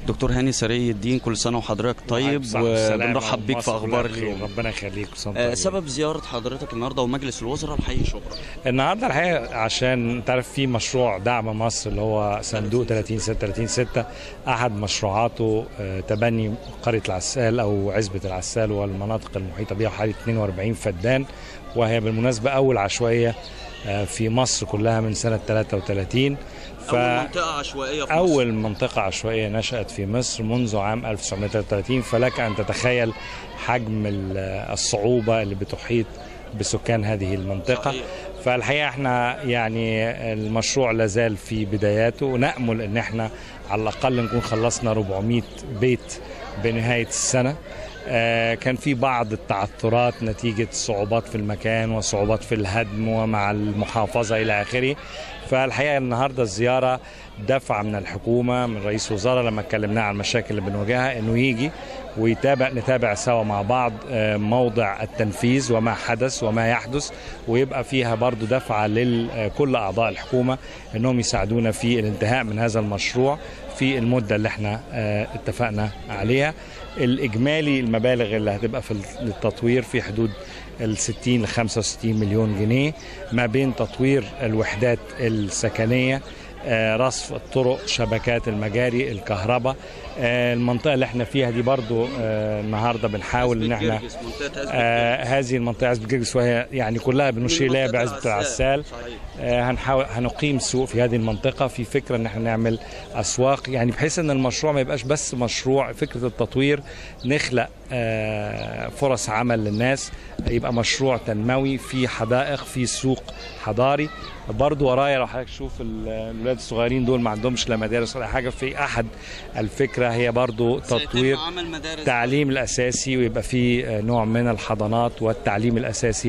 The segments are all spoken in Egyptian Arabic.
دكتور هاني سري الدين كل سنه وحضرتك طيب وبنرحب بيك في اخبار اليوم ربنا يخليك وسنة آه، طيبة. سبب زياره حضرتك النهارده ومجلس الوزراء الحقيقي شكرا النهارده الحقيقه عشان انت عارف في مشروع دعم مصر اللي هو صندوق 30 6 30 6 احد مشروعاته آه، تبني قريه العسال او عزبه العسال والمناطق المحيطه بها حوالي 42 فدان وهي بالمناسبه اول عشوائيه آه، في مصر كلها من سنه 33 ف اول منطقه عشوائيه في مصر. أول منطقة عشوائية نشأت في مصر منذ عام 1933 فلك أن تتخيل حجم ال- الصعوبة اللي بتحيط بسكان هذه المنطقة صحيح. فالحقيقة احنا يعني المشروع لازال في بداياته ونأمل ان احنا على الأقل نكون خلصنا 400 بيت بنهاية السنة آه، كان في بعض التعثرات نتيجة صعوبات في المكان وصعوبات في الهدم ومع المحافظة إلى آخره فالحقيقة النهاردة الزيارة دفع من الحكومة من رئيس وزراء لما اتكلمنا عن المشاكل اللي بنواجهها انه يجي ويتابع نتابع سوا مع بعض آه، موضع التنفيذ وما حدث وما يحدث ويبقى فيها برضو دفعة لكل أعضاء الحكومة انهم يساعدونا في الانتهاء من هذا المشروع في المدة اللي احنا آه، اتفقنا عليها الإجمالي المبالغ اللي هتبقى في التطوير في حدود ال 60 ل 65 مليون جنيه ما بين تطوير الوحدات السكنيه آه، رصف الطرق شبكات المجاري الكهرباء آه، المنطقه اللي احنا فيها دي برضو آه، النهارده بنحاول ان احنا جرجس، منطقة عزبة آه هذه المنطقه عزبه جرجس وهي يعني كلها بنشير اليها منطقة بعزبه العسال صحيح. آه، هنحاول هنقيم سوق في هذه المنطقة في فكرة ان احنا نعمل اسواق يعني بحيث ان المشروع ما يبقاش بس مشروع فكرة التطوير نخلق آه، فرص عمل للناس يبقى مشروع تنموي في حدائق في سوق حضاري برضو ورايا لو حضرتك تشوف ال- الولاد الصغيرين دول ما عندهمش لا مدارس ولا حاجة في احد الفكرة هي برضو سيتم تطوير عمل مدارس التعليم الاساسي ويبقى في آه، نوع من الحضانات والتعليم الاساسي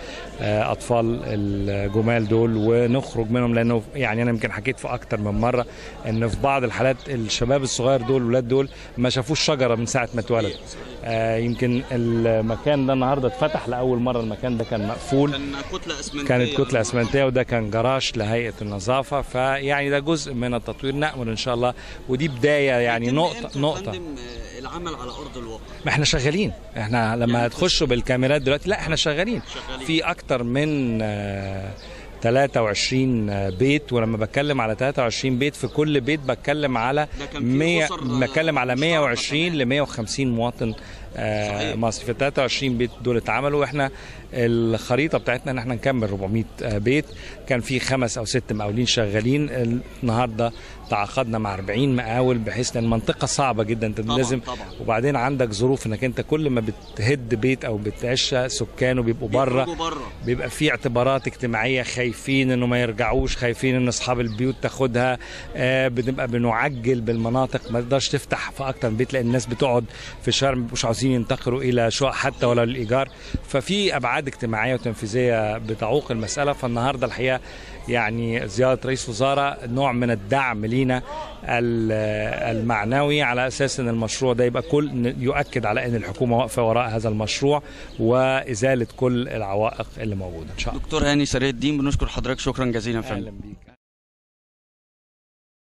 للاطفال الجمال دول ونخرج منهم لانه يعني انا يمكن حكيت في اكتر من مره ان في بعض الحالات الشباب الصغير دول الولاد دول ما شافوش شجره من ساعه ما اتولد آه، يمكن المكان ده النهارده اتفتح لاول مره المكان ده كان مقفول كان كتله اسمنتيه كانت كتلة أسمنتية وده كان جراج لهيئة النظافة فيعني ده جزء من التطوير نأمل إن شاء الله ودي بداية يعني يتم نقطة إمتى يا نقطة فندم، آه، العمل على ارض الواقع ما احنا شغالين احنا لما يعني تخشوا بالكاميرات دلوقتي لا احنا شغالين شغالين. في اكتر من آه، 23 بيت ولما بتكلم على 23 بيت في كل بيت بتكلم على ده كان في 100 أسر، آه، بتكلم على مشتركة 120 كمان. ل 150 مواطن آه، صحيح. مصري في 23 بيت دول اتعملوا واحنا الخريطه بتاعتنا ان احنا نكمل 400 بيت كان في خمس او ست مقاولين شغالين النهارده تعاقدنا مع 40 مقاول بحيث ان المنطقه صعبه جدا انت طبعاً، لازم طبعاً. وبعدين عندك ظروف انك انت كل ما بتهد بيت او بتعيش سكانه بيبقوا بره بيخرجوا بره بيبقى في اعتبارات اجتماعيه خايفين انه ما يرجعوش خايفين ان اصحاب البيوت تاخدها آه بنبقى بنعجل بالمناطق ما تقدرش تفتح في اكتر من بيت لان الناس بتقعد في الشارع ما بيبقوش عاوزين ينتقلوا الى شقق حتى ولا للايجار ففي ابعاد اجتماعيه وتنفيذيه بتعوق المساله فالنهارده الحقيقه يعني زياره رئيس وزاره نوع من الدعم لينا ال- المعنوي على اساس ان المشروع ده يبقى كل يؤكد على ان الحكومه واقفه وراء هذا المشروع وازاله كل العوائق اللي موجوده ان شاء الله دكتور هاني سري الدين بنشكر حضرتك شكرا جزيلا يا فندم اهلا بيك